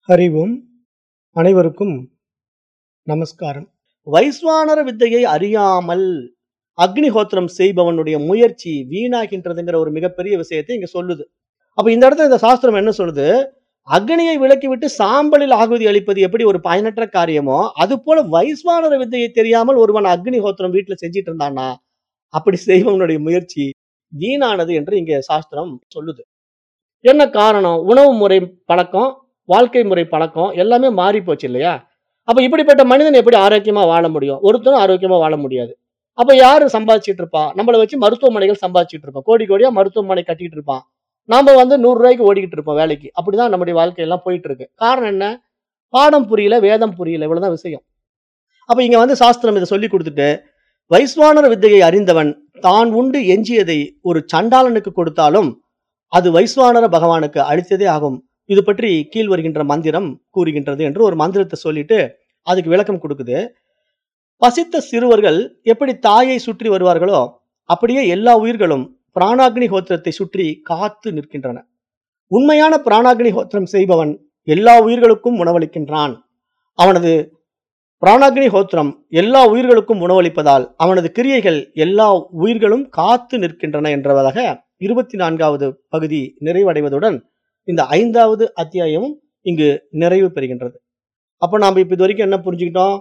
ஹரி ஓம் அனைவருக்கும் நமஸ்காரம் வைஸ்வானர வித்தையை அறியாமல் அக்னிஹோத்திரம் செய்பவனுடைய முயற்சி வீணாகின்றதுங்கிற ஒரு மிகப்பெரிய விஷயத்தை இங்க சொல்லுது அப்ப இந்த இடத்துல இந்த சாஸ்திரம் என்ன சொல்லுது அக்னியை விலக்கிவிட்டு சாம்பலில் ஆகுதி அளிப்பது எப்படி ஒரு பயனற்ற காரியமோ அது போல வைஸ்வானர வித்தையை தெரியாமல் ஒருவன் அக்னிஹோத்திரம் வீட்டுல செஞ்சிட்டு இருந்தானா அப்படி செய்பவனுடைய முயற்சி வீணானது என்று இங்க சாஸ்திரம் சொல்லுது என்ன காரணம் உணவு முறை பழக்கம் வாழ்க்கை முறை பழக்கம் எல்லாமே மாறி போச்சு இல்லையா அப்ப இப்படிப்பட்ட மனிதன் எப்படி ஆரோக்கியமா வாழ முடியும் ஒருத்தரும் ஆரோக்கியமா வாழ முடியாது அப்ப யாரு சம்பாதிச்சிட்டு இருப்பா நம்மளை வச்சு மருத்துவமனைகள் சம்பாதிச்சிட்டு இருப்போம் கோடி கோடியா மருத்துவமனை கட்டிட்டு இருப்பான் நாம வந்து நூறு ரூபாய்க்கு ஓடிக்கிட்டு இருப்போம் வேலைக்கு அப்படிதான் நம்முடைய வாழ்க்கையெல்லாம் போயிட்டு இருக்கு காரணம் என்ன பாடம் புரியல வேதம் புரியல இவ்வளவுதான் விஷயம் அப்ப இங்க வந்து சாஸ்திரம் இதை சொல்லி கொடுத்துட்டு வைஸ்வானர வித்தையை அறிந்தவன் தான் உண்டு எஞ்சியதை ஒரு சண்டாளனுக்கு கொடுத்தாலும் அது வைஸ்வானர பகவானுக்கு அளித்ததே ஆகும் இது பற்றி கீழ் வருகின்ற மந்திரம் கூறுகின்றது என்று ஒரு மந்திரத்தை சொல்லிட்டு அதுக்கு விளக்கம் கொடுக்குது பசித்த சிறுவர்கள் எப்படி தாயை சுற்றி வருவார்களோ அப்படியே எல்லா உயிர்களும் பிராணாக்னி ஹோத்திரத்தை சுற்றி காத்து நிற்கின்றன உண்மையான பிராணாக்னி ஹோத்திரம் செய்பவன் எல்லா உயிர்களுக்கும் உணவளிக்கின்றான் அவனது பிராணாக்னி ஹோத்திரம் எல்லா உயிர்களுக்கும் உணவளிப்பதால் அவனது கிரியைகள் எல்லா உயிர்களும் காத்து நிற்கின்றன என்றதாக இருபத்தி நான்காவது பகுதி நிறைவடைவதுடன் இந்த ஐந்தாவது அத்தியாயமும் இங்கு நிறைவு பெறுகின்றது அப்போ நாம் இப்போ இது வரைக்கும் என்ன புரிஞ்சுக்கிட்டோம்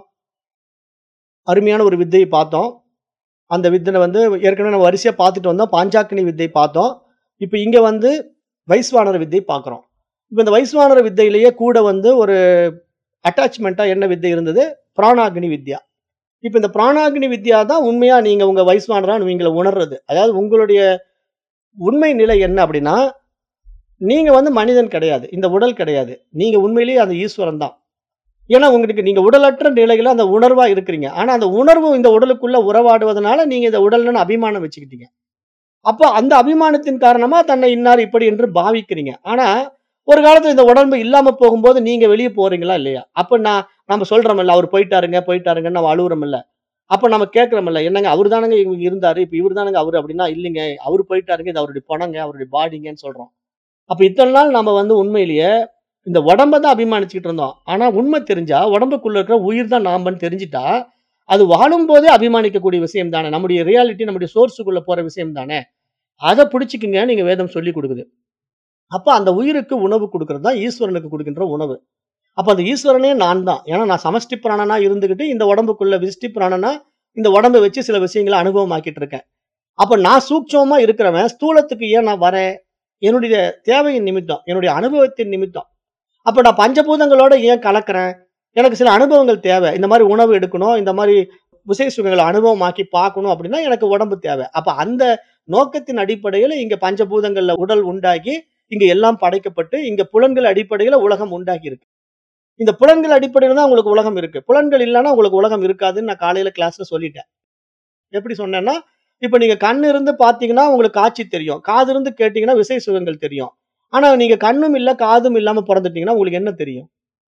அருமையான ஒரு வித்தையை பார்த்தோம் அந்த வித்தை வந்து ஏற்கனவே நம்ம வரிசையாக பார்த்துட்டு வந்தோம் பாஞ்சாக்கினி வித்தை பார்த்தோம் இப்போ இங்கே வந்து வைஸ்வானர வித்தை பார்க்குறோம் இப்போ இந்த வைஸ்வானர வித்தையிலேயே கூட வந்து ஒரு அட்டாச்மெண்ட்டாக என்ன வித்தை இருந்தது பிராணாகினி வித்யா இப்போ இந்த பிராணாகினி வித்யா தான் உண்மையாக நீங்கள் உங்கள் வைஸ்வானரா நீங்களை உணர்றது அதாவது உங்களுடைய உண்மை நிலை என்ன அப்படின்னா நீங்க வந்து மனிதன் கிடையாது இந்த உடல் கிடையாது நீங்க உண்மையிலேயே அந்த ஈஸ்வரன் தான் ஏன்னா உங்களுக்கு நீங்க உடலற்ற நிலையில அந்த உணர்வா இருக்கிறீங்க ஆனா அந்த உணர்வு இந்த உடலுக்குள்ள உறவாடுவதனால நீங்க இந்த உடல்னு அபிமானம் வச்சுக்கிட்டீங்க அப்போ அந்த அபிமானத்தின் காரணமா தன்னை இன்னார் இப்படி என்று பாவிக்கிறீங்க ஆனா ஒரு காலத்துல இந்த உடம்பு இல்லாம போகும்போது நீங்க வெளியே போறீங்களா இல்லையா அப்ப நான் நம்ம சொல்றோம்ல அவர் போயிட்டாருங்க போயிட்டாருங்கன்னு நம்ம அழுகுறோம்ல அப்ப நம்ம கேட்கறோம்ல என்னங்க அவர் தானங்க இவங்க இருந்தாரு இப்ப இவர் தானங்க அவர் அப்படின்னா இல்லைங்க அவர் போயிட்டாருங்க இது அவருடைய பணங்க அவருடைய பாடிங்கன்னு சொல்றோம் அப்ப இத்தனை நாள் நம்ம வந்து உண்மையிலேயே இந்த உடம்ப தான் அபிமானிச்சுக்கிட்டு இருந்தோம் ஆனா உண்மை தெரிஞ்சா உடம்புக்குள்ள இருக்கிற உயிர் தான் நாமன்னு தெரிஞ்சிட்டா அது வாழும் போதே அபிமானிக்கக்கூடிய விஷயம் தானே நம்முடைய ரியாலிட்டி நம்முடைய சோர்ஸுக்குள்ள போற விஷயம் தானே அதை பிடிச்சிக்குங்க நீங்க வேதம் சொல்லி கொடுக்குது அப்ப அந்த உயிருக்கு உணவு கொடுக்கறது தான் ஈஸ்வரனுக்கு கொடுக்கின்ற உணவு அப்ப அந்த ஈஸ்வரனே நான் தான் ஏன்னா நான் சமஷ்டி பிராணனா இருந்துகிட்டு இந்த உடம்புக்குள்ள விஷ்டி பிராணனா இந்த உடம்பை வச்சு சில விஷயங்களை அனுபவமாக்கிட்டு இருக்கேன் அப்ப நான் சூட்சமா இருக்கிறவன் ஸ்தூலத்துக்கு ஏன் நான் வரேன் என்னுடைய தேவையின் நிமித்தம் என்னுடைய அனுபவத்தின் நிமித்தம் அப்ப நான் பஞ்சபூதங்களோட ஏன் கலக்கிறேன் எனக்கு சில அனுபவங்கள் தேவை இந்த மாதிரி உணவு எடுக்கணும் இந்த மாதிரி விசை சுகங்களை அனுபவமாக்கி பார்க்கணும் அப்படின்னா எனக்கு உடம்பு தேவை அப்ப அந்த நோக்கத்தின் அடிப்படையில் இங்க பஞ்சபூதங்கள்ல உடல் உண்டாகி இங்க எல்லாம் படைக்கப்பட்டு இங்க புலன்கள் அடிப்படையில உலகம் உண்டாகி இருக்கு இந்த புலன்கள் அடிப்படையில் தான் உங்களுக்கு உலகம் இருக்கு புலன்கள் இல்லைன்னா உங்களுக்கு உலகம் இருக்காதுன்னு நான் காலையில கிளாஸ்ல சொல்லிட்டேன் எப்படி சொன்னேன்னா இப்ப நீங்க கண் இருந்து பாத்தீங்கன்னா உங்களுக்கு காட்சி தெரியும் காது இருந்து கேட்டீங்கன்னா விசை சுகங்கள் தெரியும் ஆனா நீங்க கண்ணும் இல்ல காதும் இல்லாம பிறந்துட்டீங்கன்னா உங்களுக்கு என்ன தெரியும்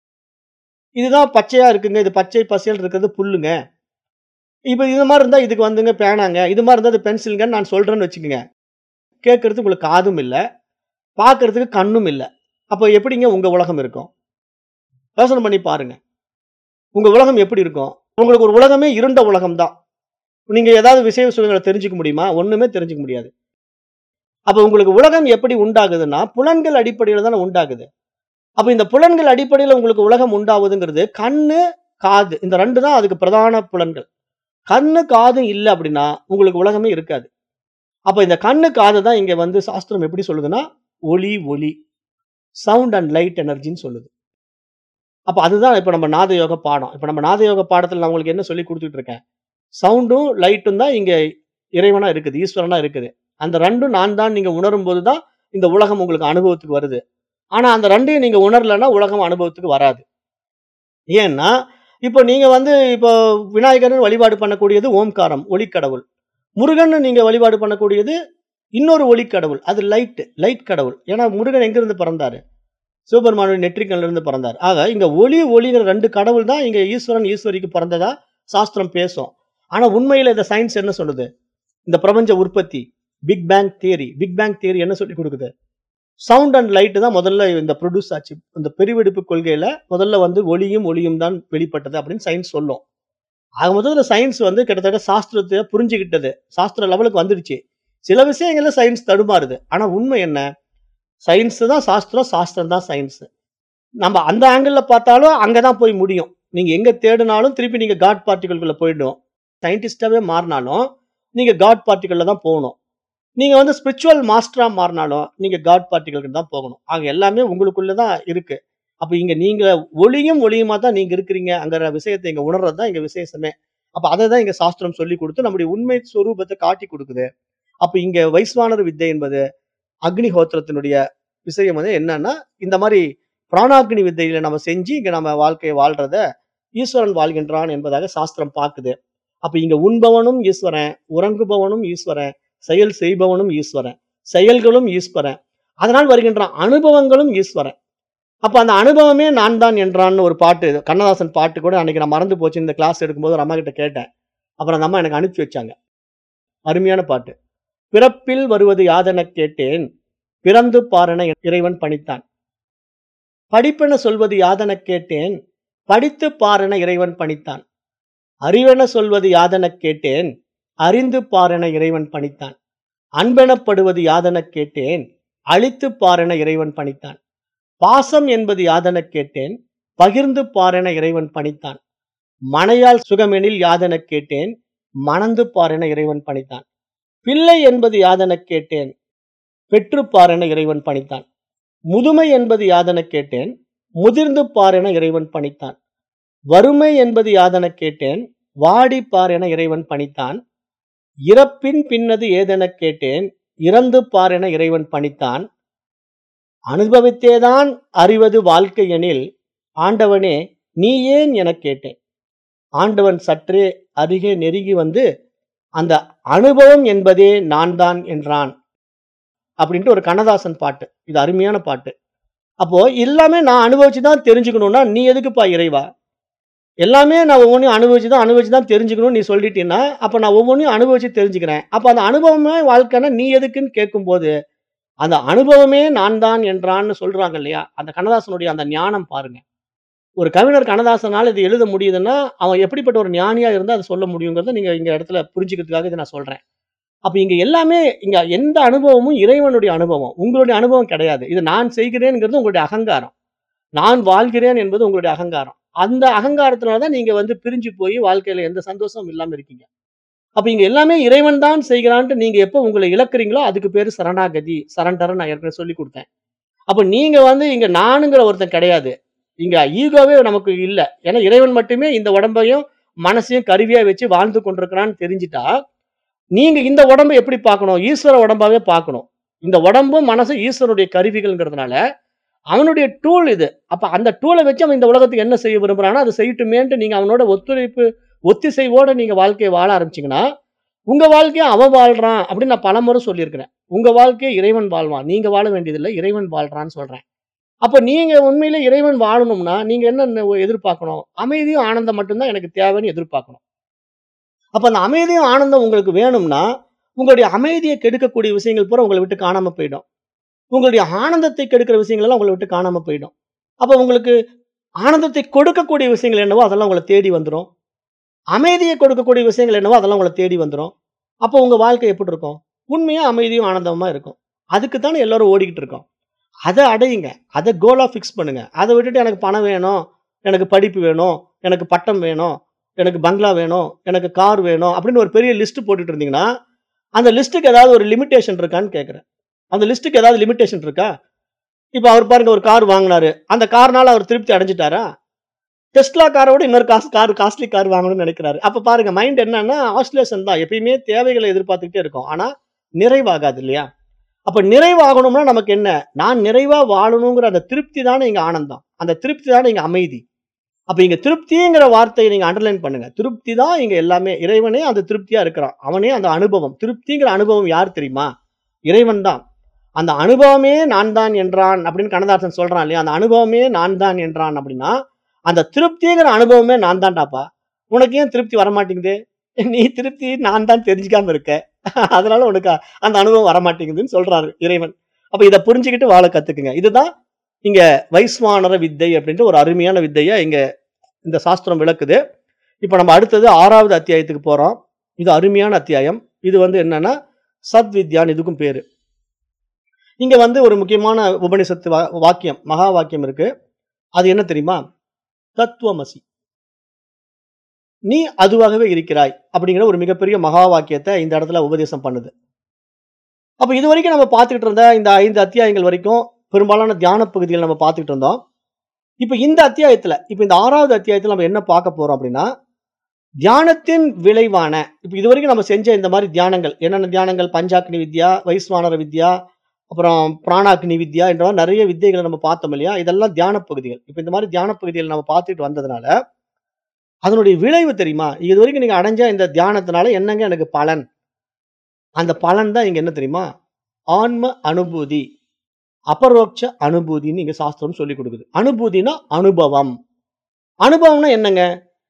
இதுதான் பச்சையா இருக்குங்க இது பச்சை பசையல் இருக்கிறது புல்லுங்க இப்ப இது மாதிரி இருந்தா இதுக்கு வந்துங்க பேனாங்க இது மாதிரி இருந்தா இது பென்சிலுங்கன்னு நான் சொல்றேன்னு வச்சுக்கோங்க கேட்கறதுக்கு உங்களுக்கு காதும் இல்ல பார்க்கறதுக்கு கண்ணும் இல்ல அப்போ எப்படிங்க உங்க உலகம் இருக்கும் யோசனை பண்ணி பாருங்க உங்க உலகம் எப்படி இருக்கும் உங்களுக்கு ஒரு உலகமே இருண்ட உலகம் தான் நீங்க ஏதாவது விஷய சுகங்களை தெரிஞ்சுக்க முடியுமா ஒண்ணுமே தெரிஞ்சுக்க முடியாது அப்ப உங்களுக்கு உலகம் எப்படி உண்டாகுதுன்னா புலன்கள் அடிப்படையில் தானே உண்டாகுது அப்ப இந்த புலன்கள் அடிப்படையில் உங்களுக்கு உலகம் உண்டாகுதுங்கிறது கண்ணு காது இந்த ரெண்டு தான் அதுக்கு பிரதான புலன்கள் கண்ணு காது இல்லை அப்படின்னா உங்களுக்கு உலகமே இருக்காது அப்ப இந்த கண்ணு காது தான் இங்க வந்து சாஸ்திரம் எப்படி சொல்லுதுன்னா ஒளி ஒளி சவுண்ட் அண்ட் லைட் எனர்ஜின்னு சொல்லுது அப்ப அதுதான் இப்ப நம்ம நாத யோக பாடம் இப்ப நம்ம நாத யோக பாடத்துல நான் உங்களுக்கு என்ன சொல்லி கொடுத்துட்டு இருக்கேன் சவுண்டும் லைட்டும் தான் இங்க இறைவனா இருக்குது ஈஸ்வரனா இருக்குது அந்த ரெண்டும் நான் தான் நீங்க உணரும் போது தான் இந்த உலகம் உங்களுக்கு அனுபவத்துக்கு வருது ஆனா அந்த ரெண்டையும் நீங்க உணரலன்னா உலகம் அனுபவத்துக்கு வராது ஏன்னா இப்போ நீங்க வந்து இப்போ விநாயகர்னு வழிபாடு பண்ணக்கூடியது ஓம்காரம் ஒளிக்கடவுள் முருகன் நீங்க வழிபாடு பண்ணக்கூடியது இன்னொரு ஒளிக்கடவுள் அது லைட் லைட் கடவுள் ஏன்னா முருகன் எங்கிருந்து பிறந்தாரு சிவபெருமானுடைய நெற்றிக்கல்ல இருந்து பிறந்தார் ஆக இங்க ஒளி ஒளிங்கிற ரெண்டு கடவுள் தான் இங்க ஈஸ்வரன் ஈஸ்வரிக்கு பிறந்ததா சாஸ்திரம் பேசும் ஆனா உண்மையில இந்த சயின்ஸ் என்ன சொல்லுது இந்த பிரபஞ்ச உற்பத்தி big bang theory big bang theory என்ன சொல்லி கொடுக்குது சவுண்ட் அண்ட் லைட் தான் முதல்ல இந்த ப்ரொடியூஸ் ஆச்சு இந்த பெருவெடிப்பு கொள்கையில முதல்ல வந்து ஒளியும் ஒளியும் தான் வெளிப்பட்டது அப்படின்னு சயின்ஸ் சொல்லும் ஆக மொத்தத்தில் சயின்ஸ் வந்து கிட்டத்தட்ட சாஸ்திரத்தை புரிஞ்சுக்கிட்டது சாஸ்திர லெவலுக்கு வந்துடுச்சு சில விஷயங்கள்ல சயின்ஸ் தடுமாறுது ஆனா உண்மை என்ன சயின்ஸ் தான் சாஸ்திரம் சாஸ்திரம் தான் சயின்ஸ் நம்ம அந்த ஆங்கிள் பார்த்தாலும் அங்கதான் போய் முடியும் நீங்க எங்க தேடினாலும் திருப்பி நீங்க காட் பார்ட்டிகளுக்குள்ள போயிடும் சயின்டிஸ்டாவே மாறினாலும் நீங்க காட் பார்ட்டிகள்ல தான் போகணும் நீங்க வந்து ஸ்பிரிச்சுவல் மாஸ்டரா மாறினாலும் நீங்க காட் பார்ட்டிகளுக்கு தான் போகணும் ஆக எல்லாமே உங்களுக்குள்ள தான் இருக்கு அப்ப இங்க நீங்க ஒளியும் ஒளியுமா தான் நீங்க இருக்கிறீங்க அங்கிற விஷயத்தை இங்க உணர்றது தான் இங்க விசேஷமே அப்ப அதை தான் இங்க சாஸ்திரம் சொல்லி கொடுத்து நம்முடைய உண்மை ஸ்வரூபத்தை காட்டி கொடுக்குது அப்ப இங்க வைஸ்வானர் வித்தை என்பது அக்னிஹோத்திரத்தினுடைய விஷயம் வந்து என்னன்னா இந்த மாதிரி பிராணாக்னி வித்தையில நம்ம செஞ்சு இங்க நம்ம வாழ்க்கையை வாழ்றத ஈஸ்வரன் வாழ்கின்றான் என்பதாக சாஸ்திரம் பார்க்குது அப்ப இங்க உண்பவனும் ஈஸ்வரன் உறங்குபவனும் ஈஸ்வரன் செயல் செய்பவனும் ஈஸ்வரன் செயல்களும் ஈஸ்வரன் அதனால் வருகின்ற அனுபவங்களும் ஈஸ்வரன் அப்ப அந்த அனுபவமே நான் தான் என்றான்னு ஒரு பாட்டு கண்ணதாசன் பாட்டு கூட அன்னைக்கு நான் மறந்து போச்சு இந்த கிளாஸ் எடுக்கும்போது ஒரு அம்மா கிட்ட கேட்டேன் அப்புறம் அந்த அம்மா எனக்கு அனுப்பிச்சு வச்சாங்க அருமையான பாட்டு பிறப்பில் வருவது யாதென கேட்டேன் பிறந்து பாரன இறைவன் பணித்தான் படிப்பென சொல்வது யாதென கேட்டேன் படித்து பாரன இறைவன் பணித்தான் அறிவென சொல்வது யாதென கேட்டேன் அறிந்து பாரென இறைவன் பணித்தான் அன்பெனப்படுவது யாதென கேட்டேன் அழித்து பாரென இறைவன் பணித்தான் பாசம் என்பது யாதென கேட்டேன் பகிர்ந்து பாரென இறைவன் பணித்தான் மனையால் சுகமெனில் யாதென கேட்டேன் மணந்து பாரென இறைவன் பணித்தான் பிள்ளை என்பது யாதென கேட்டேன் பெற்று பாரென இறைவன் பணித்தான் முதுமை என்பது யாதென கேட்டேன் முதிர்ந்து பாரென இறைவன் பணித்தான் வறுமை என்பது யாதென கேட்டேன் வாடி பாரென இறைவன் பணித்தான் இறப்பின் பின்னது ஏதெனக் கேட்டேன் இறந்து பார் என இறைவன் பணித்தான் அனுபவித்தேதான் அறிவது வாழ்க்கை எனில் ஆண்டவனே நீ ஏன் எனக் கேட்டேன் ஆண்டவன் சற்றே அருகே நெருங்கி வந்து அந்த அனுபவம் என்பதே நான் தான் என்றான் அப்படின்ட்டு ஒரு கண்ணதாசன் பாட்டு இது அருமையான பாட்டு அப்போ எல்லாமே நான் அனுபவிச்சு தான் தெரிஞ்சுக்கணும்னா நீ எதுக்குப்பா இறைவா எல்லாமே நான் ஒவ்வொன்றையும் அனுபவிச்சு தான் அனுபவிச்சு தான் தெரிஞ்சுக்கணும்னு நீ சொல்லிட்டீன்னா அப்போ நான் ஒவ்வொன்றையும் அனுபவிச்சு தெரிஞ்சுக்கிறேன் அப்போ அந்த அனுபவமே வாழ்க்கைன்னா நீ எதுக்குன்னு கேட்கும்போது அந்த அனுபவமே நான் தான் என்றான்னு சொல்றாங்க இல்லையா அந்த கண்ணதாசனுடைய அந்த ஞானம் பாருங்க ஒரு கவிஞர் கண்ணதாசனால் இது எழுத முடியுதுன்னா அவன் எப்படிப்பட்ட ஒரு ஞானியா இருந்தால் அதை சொல்ல முடியுங்கிறத நீங்க இங்க இடத்துல புரிஞ்சுக்கிறதுக்காக இதை நான் சொல்றேன் அப்ப இங்க எல்லாமே இங்க எந்த அனுபவமும் இறைவனுடைய அனுபவம் உங்களுடைய அனுபவம் கிடையாது இது நான் செய்கிறேன்ங்கிறது உங்களுடைய அகங்காரம் நான் வாழ்கிறேன் என்பது உங்களுடைய அகங்காரம் அந்த அகங்காரத்தினால தான் நீங்க வந்து பிரிஞ்சு போய் வாழ்க்கையில எந்த சந்தோஷமும் இல்லாம இருக்கீங்க அப்ப இங்க எல்லாமே இறைவன் தான் செய்கிறான்ட்டு நீங்க எப்போ உங்களை இழக்கிறீங்களோ அதுக்கு பேரு சரணாகதி சரண்டர் நான் ஏற்கனவே சொல்லி கொடுத்தேன் அப்ப நீங்க வந்து இங்க நானுங்கிற ஒருத்தன் கிடையாது இங்க ஈகோவே நமக்கு இல்லை ஏன்னா இறைவன் மட்டுமே இந்த உடம்பையும் மனசையும் கருவியா வச்சு வாழ்ந்து கொண்டிருக்கிறான்னு தெரிஞ்சிட்டா நீங்க இந்த உடம்பை எப்படி பார்க்கணும் ஈஸ்வர உடம்பாவே பார்க்கணும் இந்த உடம்பும் மனசும் ஈஸ்வரனுடைய கருவிகள்ங்கிறதுனால அவனுடைய டூல் இது அப்ப அந்த டூலை வச்சு அவன் இந்த உலகத்துக்கு என்ன செய்ய விரும்புறானோ அதை செய்யட்டுமேன்ட்டு நீங்க அவனோட ஒத்துழைப்பு ஒத்திசைவோட நீங்க வாழ்க்கையை வாழ ஆரம்பிச்சீங்கன்னா உங்க வாழ்க்கையை அவன் வாழ்றான் அப்படின்னு நான் பலமுறை சொல்லியிருக்கிறேன் உங்க வாழ்க்கையை இறைவன் வாழ்வான் நீங்க வாழ வேண்டியதில்லை இறைவன் வாழ்றான்னு சொல்றேன் அப்ப நீங்க உண்மையில இறைவன் வாழணும்னா நீங்க என்ன எதிர்பார்க்கணும் அமைதியும் ஆனந்தம் மட்டும்தான் எனக்கு தேவைன்னு எதிர்பார்க்கணும் அப்ப அந்த அமைதியும் ஆனந்தம் உங்களுக்கு வேணும்னா உங்களுடைய அமைதியை கெடுக்கக்கூடிய விஷயங்கள் பூரா உங்களை விட்டு காணாம போயிடும் உங்களுடைய ஆனந்தத்தை கெடுக்கிற விஷயங்கள் எல்லாம் உங்களை விட்டு காணாம போயிடும் அப்ப உங்களுக்கு ஆனந்தத்தை கொடுக்கக்கூடிய விஷயங்கள் என்னவோ அதெல்லாம் உங்களை தேடி வந்துடும் அமைதியை கொடுக்கக்கூடிய விஷயங்கள் என்னவோ அதெல்லாம் உங்களை தேடி வந்துடும் அப்போ உங்க வாழ்க்கை எப்படி இருக்கும் உண்மையா அமைதியும் ஆனந்தமா இருக்கும் அதுக்கு தானே எல்லாரும் ஓடிக்கிட்டு இருக்கோம் அதை அடையுங்க அதை கோலா ஃபிக்ஸ் பண்ணுங்க அதை விட்டுட்டு எனக்கு பணம் வேணும் எனக்கு படிப்பு வேணும் எனக்கு பட்டம் வேணும் எனக்கு பங்களா வேணும் எனக்கு கார் வேணும் அப்படின்னு ஒரு பெரிய லிஸ்ட் போட்டுட்டு இருந்தீங்கன்னா அந்த லிஸ்ட்டுக்கு ஏதாவது ஒரு லிமிட்டேஷன் இருக்கான்னு கேட்குறேன் அந்த லிஸ்ட்டுக்கு ஏதாவது லிமிட்டேஷன் இருக்கா இப்போ அவர் பாருங்க ஒரு கார் வாங்கினாரு அந்த கார்னால அவர் திருப்தி அடைஞ்சிட்டாரா டெஸ்லா காரோட இன்னொரு காசு கார் காஸ்ட்லி கார் வாங்கணும்னு நினைக்கிறாரு அப்போ பாருங்க மைண்ட் என்னன்னா ஆஸ்லேஷன் தான் எப்பயுமே தேவைகளை எதிர்பார்த்துக்கிட்டே இருக்கும் ஆனா நிறைவாகாது இல்லையா அப்ப நிறைவாகணும்னா நமக்கு என்ன நான் நிறைவா வாழணுங்கிற அந்த திருப்தி தானே இங்க ஆனந்தம் அந்த திருப்தி தானே இங்க அமைதி அப்ப இங்க திருப்திங்கிற வார்த்தையை நீங்க அண்டர்லைன் பண்ணுங்க திருப்தி தான் இங்க எல்லாமே இறைவனே அந்த திருப்தியா இருக்கிறான் அவனே அந்த அனுபவம் திருப்திங்கிற அனுபவம் யார் தெரியுமா இறைவன் தான் அந்த அனுபவமே நான் தான் என்றான் அப்படின்னு கண்ணதாசன் சொல்றான் இல்லையா அந்த அனுபவமே நான் தான் என்றான் அப்படின்னா அந்த திருப்திங்கிற அனுபவமே நான் தான்டாப்பா உனக்கு ஏன் திருப்தி வரமாட்டேங்குது நீ திருப்தி நான் தான் தெரிஞ்சுக்காம இருக்க அதனால உனக்கு அந்த அனுபவம் வரமாட்டேங்குதுன்னு சொல்றாரு இறைவன் அப்ப இத புரிஞ்சுகிட்டு வாழ கத்துக்குங்க. இதுதான் இங்க வைஸ்வானர வித்தை அப்படின்ற ஒரு அருமையான வித்தைய இங்க இந்த சாஸ்திரம் விளக்குது. இப்ப நம்ம அடுத்தது 6வது அத்தியாயத்துக்கு போறோம். இது அருமையான அத்தியாயம். இது வந்து என்னன்னா, சத்வித்யான்னு இதுக்கும் பேரு. இங்க வந்து ஒரு முக்கியமான உபனிஷத்து வா வாக்கியம், மகா வாக்கியம் இருக்கு. அது என்ன தெரியுமா? தத்துவமசி. நீ அதுவாகவே இருக்கிறாய். அப்படிங்கிற ஒரு மிகப்பெரிய மகா வாக்கியத்த இந்த இடத்துல உபதேசம் பண்ணுது. அப்ப இதுவரைக்கும் நம்ம பார்த்துக்கிட்டு இருந்த இந்த 5 அத்தியாயங்கள் வரைக்கும் பெரும்பாலான தியான பகுதிகள் நம்ம பார்த்துக்கிட்டு இருந்தோம். இப்ப இந்த அத்தியாயத்துல, இப்ப இந்த 6வது அத்தியாயத்துல நம்ம என்ன பார்க்க போறோம் அப்படின்னா, தியானத்தின் விளைவான இப்ப இதுவரைக்கும் நம்ம செஞ்ச இந்த மாரி தியானங்கள், என்னென்ன தியானங்கள்? பஞ்சாக்னி வித்யா, வைஸ்வானர வித்யா, அப்புறம் பிராணாக்னி வித்யா என்ற மாரி நெறைய வித்தைகள நம்ம பார்த்தோம் இல்லையா? இதெல்லாம் தியான பகுதிகள். இப்ப இந்த மாரி தியான பகுதிகள் நம்ம பார்த்துட்டு வந்ததுனால, அதனுடைய விளைவு தெரியுமா? இதுவரைக்கும் நீங்க அடைஞ்ச இந்த தியானத்தினால என்னங்க எனக்கு பலன்? அந்த பலன் தான் இங்க என்ன தெரியுமா? ஆன்ம அனுபூதி. அபரோக்ஷ அனுபூதின்னு இங்க சாஸ்திரம் சொல்லிக் குடுக்குது. அனுபூதினா அனுபவம். அனுபவம்னா என்னங்க?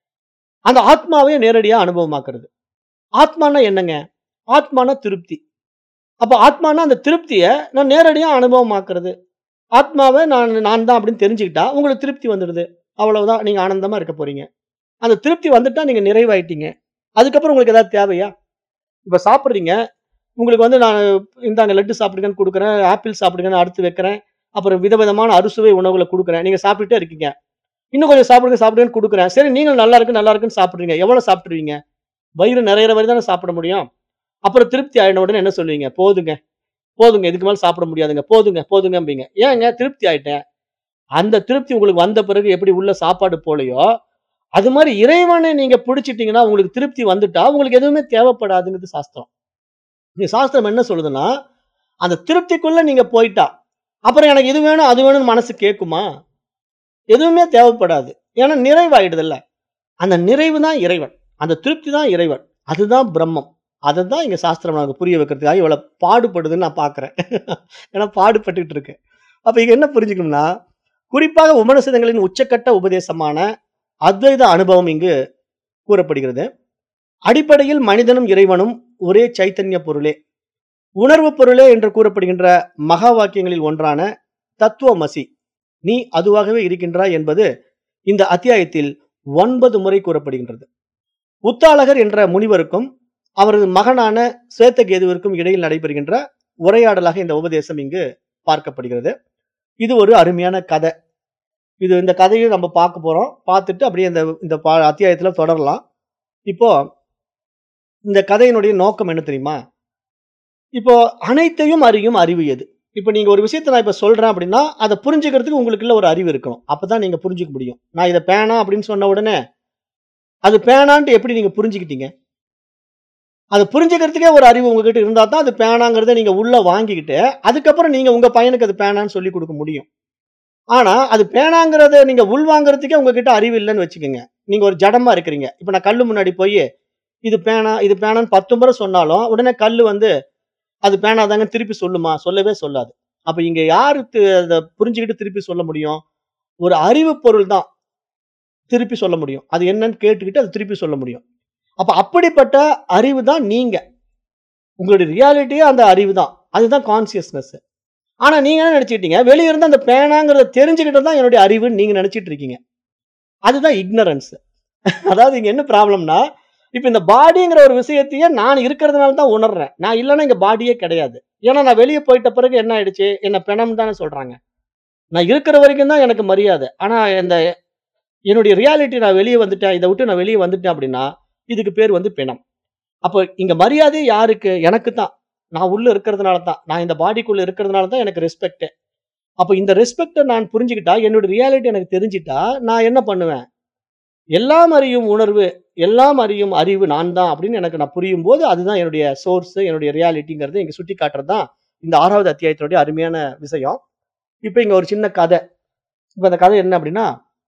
அந்த ஆத்மாவே நேரடியா அனுபவமாக்குறது. ஆத்மான்னா என்னங்க? ஆத்மான்னா திருப்தி. அப்ப ஆத்மான்னா அந்த திருப்திய நான் நேரடியா அனுபவமாக்குறது. ஆத்மாவ நான் நான் தான் அப்படின்னு தெரிஞ்சுக்கிட்டா, உங்களுக்கு திருப்தி வந்துடுது. அவ்வளவுதான். நீங்க ஆனந்தமா இருக்க போறீங்க. அந்த திருப்தி வந்துட்டா நீங்க நிறைவாயிட்டீங்க. அதுக்கப்புறம் உங்களுக்கு ஏதாவது தேவையா? இப்ப சாப்பிடுறீங்க. உங்களுக்கு வந்து நான் இந்தாங்க லட்டு சாப்பிடுங்கன்னு குடுக்குறேன். ஆப்பிள் சாப்பிடுங்கன்னு அடுத்து வைக்கிறேன். அப்புறம் விதவிதமான அறுசுவை உணவுகள குடுக்குறேன். நீங்க சாப்பிட்டுட்டே இருக்கீங்க. இன்னும் கொஞ்சம் சாப்பிடுங்க, சாப்பிடுங்கன்னு குடுக்குறேன். சரி நீங்களும் நல்லா இருக்கு, நல்லா இருக்குன்னு சாப்பிடுறீங்க. எவ்வளவு சாப்பிட்டுருவீங்க? வயிறு நிறையிற வரை தானே சாப்பிட முடியும். அப்புறம் திருப்தி ஆயின உடனே என்ன சொல்லுவீங்க? போதுங்க. போதுங்க. இதுக்கு மேல சாப்பிட முடியாதுங்க. போதுங்க, போதுங்கம்பீங்க. ஏங்க? திருப்தி ஆயிட்டேன். அந்த திருப்தி உங்களுக்கு வந்த பிறகு எப்படி உள்ள சாப்பாடு போலயோ, அது மாரி இறைவனை நீங்க பிடிச்சிட்டீங்கன்னா, உங்களுக்கு திருப்தி வந்துட்டா, உங்களுக்கு எதுவுமே தேவைப்படாதுங்கிறது சாஸ்திரம். இங்க சாஸ்திரம் என்ன சொல்லுதுன்னா, அந்த திருப்திக்குள்ள நீங்க போயிட்டா, அப்புறம் எனக்கு இது வேணும், அது வேணும்னு மனசு கேட்குமா? எதுவுமே தேவைப்படாது. ஏன்னா நிறைவாயிடுதுல்ல. அந்த நிறைவு தான் இறைவன். அந்த திருப்தி தான் இறைவன். அதுதான் பிரம்மம். அததான் இங்க சாஸ்திரம் நமக்கு புரிய வைக்கிறதுக்காக இவ்வளவு பாடுபடுதுன்னு நான் பார்க்கிறேன். ஏன்னா பாடுபட்டுட்டு இருக்கு. அப்ப இங்க என்ன புரிஞ்சுக்கணும்னா, குறிப்பாக உபநிஷதங்களின் உச்சக்கட்ட உபதேசமான அத்வைத அனுபவம் இங்கு கூறப்படுகிறது. அடிப்படையில் மனிதனும் இறைவனும் ஒரே சைத்தன்ய பொருளே. உணர்வு பொருளே என்று கூறப்படுகின்ற மகா வாக்கியங்களில் ஒன்றான தத்துவமசி. நீ அதுவாகவே இருக்கின்றாய் என்பது இந்த அத்தியாயத்தில் 9 முறை கூறப்படுகின்றது. உத்தாலகர் என்ற முனிவருக்கும், அவரது மகனான சுவேதகேதுவிற்கும் இடையில் நடைபெறுகின்ற உரையாடலாக இந்த உபதேசம் இங்கு பார்க்கப்படுகிறது. இது ஒரு அருமையான கதை. இது இந்த கதையும் நம்ம பார்க்க போறோம். பார்த்துட்டு அப்படியே இந்த இந்த பா அத்தியாயத்துல தொடரலாம். இப்போ இந்த கதையினுடைய நோக்கம் என்ன தெரியுமா? இப்போ அனைத்தையும் அறியும் அறிவு எது? இப்ப நீங்க ஒரு விஷயத்த நான் இப்ப சொல்றேன் அப்படின்னா, அத புரிஞ்சுக்கிறதுக்கு உங்களுக்குள்ள ஒரு அறிவு இருக்கணும். அப்பதான் நீங்க புரிஞ்சுக்க முடியும். நான் இத பேனா அப்படின்னு சொன்ன உடனே, அது பேனான்ட்டு எப்படி நீங்க புரிஞ்சுக்கிட்டீங்க? அத புரிஞ்சுக்கிறதுக்கே ஒரு அறிவு உங்ககிட்ட இருந்தா தான் அது பேனாங்கிறத நீங்க உள்ள வாங்கிக்கிட்டு, அதுக்கப்புறம் நீங்க உங்க பையனுக்கு அது பேனான்னு சொல்லிக் குடுக்க முடியும். ஆனா, அது பேனாங்கிறத நீங்க உள்வாங்குறதுக்கே உங்ககிட்ட அறிவு இல்லன்னு வச்சுக்கங்க. நீங்க ஒரு ஜடமா இருக்கிறீங்க. இப்ப நான் கல்லு முன்னாடி போயி, இது பேனா, இது பேனான்னு 10 முறை சொன்னாலும், உடனே கல்லு வந்து, அது பேனா தாங்கன்னு திருப்பி சொல்லுமா? சொல்லவே சொல்லாது. அப்ப இங்க யாரு து அத புரிஞ்சுகிட்டு திருப்பி சொல்ல முடியும்? ஒரு அறிவு பொருள் தான். திருப்பி சொல்ல முடியும். அது என்னன்னு கேட்டுக்கிட்டு அது திருப்பி சொல்ல முடியும். அப்ப அப்படிப்பட்ட அறிவு தான் நீங்க. உங்களுடைய ரியாலிட்டியே அந்த அறிவு தான். அதுதான் கான்ஷியஸ்னஸ். ஆனா நீங்க என்ன நெனச்சுக்கிட்டீங்க, வெளிய இருந்து அந்த பேனாங்கிறத தெரிஞ்சுக்கிட்டது தான் என்னுடைய அறிவுன்னு நீங்க நெனச்சுட்டு இருக்கீங்க. அதுதான் இக்னரன்ஸ். அதாவது இங்க என்ன ப்ராப்ளம்னா, இப்ப இந்த பாடிங்கிற ஒரு விஷயத்தையே நான் இருக்கிறதுனால தான் உணர்றேன். நான் இல்லன்னா இங்க பாடியே கிடையாது. ஏன்னா நான் வெளிய போயிட்ட பிறகு என்ன ஆயிடுச்சு? என்ன பிணம் தானே சொல்றாங்க. நான் இருக்கிற வரைக்கும் தான் எனக்கு மரியாதை. ஆனா இந்த என்னுடைய ரியாலிட்டி நான் வெளிய வந்துட்டேன். இத விட்டு நான் வெளிய வந்துட்டேன் அப்படின்னா, இதுக்கு பேர் வந்து பிணம். அப்ப இங்க மரியாதை யாருக்கு? எனக்கு தான். நான் உள்ள இருக்கிறதுனால தான். நான் இந்த பாடிக்குள்ள இருக்கிறதுனால தான் எனக்கு ரெஸ்பெக்ட்டே. அப்ப இந்த ரெஸ்பெக்ட்ட நான் புரிஞ்சுக்கிட்டா, என்னோட ரியாலிட்டி எனக்கு தெரிஞ்சுட்டா, நான் என்ன பண்ணுவேன்? எல்லாம் அறியும் உணர்வு, எல்லாம் அறியும் அறிவு நான் தான் அப்படின்னு எனக்கு நான் புரியும்போது, அதுதான் என்னுடைய சோர்ஸ், என்னுடைய ரியாலிட்டிங்கிறத இங்க சுட்டிக்காட்டுறது தான் இந்த 6வது அத்தியாயத்தினுடைய அருமையான விஷயம். இப்ப இங்க ஒரு சின்ன கதை. இப்ப அந்த கதை என்ன அப்படின்னா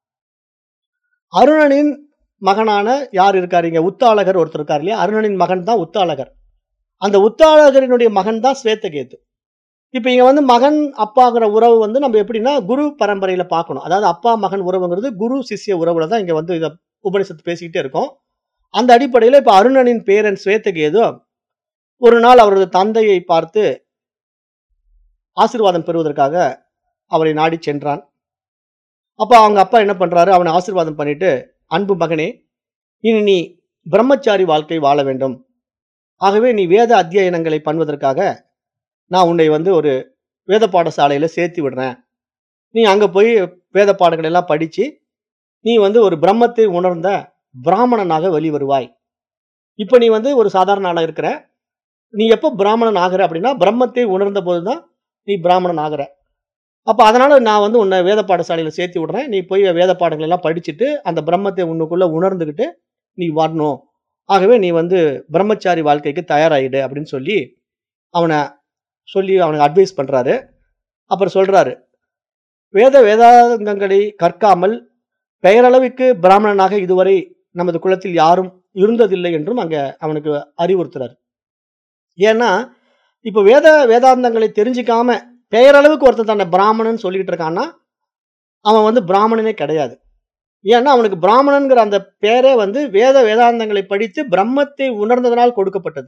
அருணனின் மகனான யார் இருக்காரு இங்க? உத்தாலகர் ஒருத்தர் இருக்காரு இல்லையா? அருணனின் மகன் தான் உத்தாலகர். அந்த உத்தாலகரினுடைய மகன் தான் சுவேதகேது. இப்ப இங்க வந்து மகன், அப்பாங்கிற உறவு வந்து நம்ம எப்படின்னா, குரு பரம்பரையில பார்க்கணும். அதாவது அப்பா, மகன் உறவுங்கிறது குரு, சிஷ்ய உறவுல தான் இங்க வந்து இத உபனிஷத்து பேசிக்கிட்டே இருக்கோம். அந்த அடிப்படையில இப்ப அருணனின் பேரன் சுவேதகேது, ஒரு நாள் அவரது தந்தையை பார்த்து ஆசீர்வாதம் பெறுவதற்காக அவரை நாடி சென்றான் அப்ப அவங்க அப்பா என்ன பண்றாரு அவனை ஆசீர்வாதம் பண்ணிட்டு அன்பு மகனே இனி நீ பிரம்மச்சாரி வாழ்க்கை வாழ வேண்டும் ஆகவே நீ வேத அத்தியனங்களை பண்ணுவதற்காக நான் உன்னை வந்து ஒரு வேத பாடசாலையில சேர்த்து விடுறேன் நீ அங்க போய் வேத பாடங்கள் எல்லாம் படிச்சு நீ வந்து ஒரு பிரம்மத்தை உணர்ந்த பிராமணனாக வெளிவருவாய் இப்ப நீ வந்து ஒரு சாதாரண ஆளா இருக்கிற நீ எப்போ பிராமணன் ஆகிற அப்படின்னா பிரம்மத்தை உணர்ந்த போதுதான் நீ பிராமணன் ஆகிற அப்ப அதனால நான் வந்து உன்னை வேத பாடசாலையில சேர்த்து விடுறேன் நீ போய் வேத பாடங்கள் எல்லாம் படிச்சுட்டு அந்த பிரம்மத்தை உன்னுக்குள்ள உணர்ந்துகிட்டு நீ வரணும் ஆகவே நீ வந்து பிரம்மச்சாரி வாழ்க்கைக்கு தயாராயிடு அப்படின்னு சொல்லி அவனை சொல்லி அவனுக்கு அட்வைஸ் பண்றாரு அப்புறம் சொல்றாரு வேத வேதாந்தங்களை கற்காமல் பெயரளவுக்கு பிராமணனாக இதுவரை நமது குலத்தில் யாரும் இருந்ததில்லை என்றும் அங்க அவனுக்கு அறிவுறுத்துறாரு ஏன்னா இப்போ வேத வேதாந்தங்களை தெரிஞ்சுக்காம பெயரளவுக்கு ஒருத்தன் தன்னை பிராமணன் சொல்லிக்கிட்டு இருக்கான்னா அவன் வந்து பிராமணனே கிடையாது ஏன்னா அவனுக்கு பிராமணன்கிற அந்த பேரே வந்து வேத வேதாந்தங்களை படித்து பிரம்மத்தை உணர்ந்ததனால் கொடுக்கப்பட்டது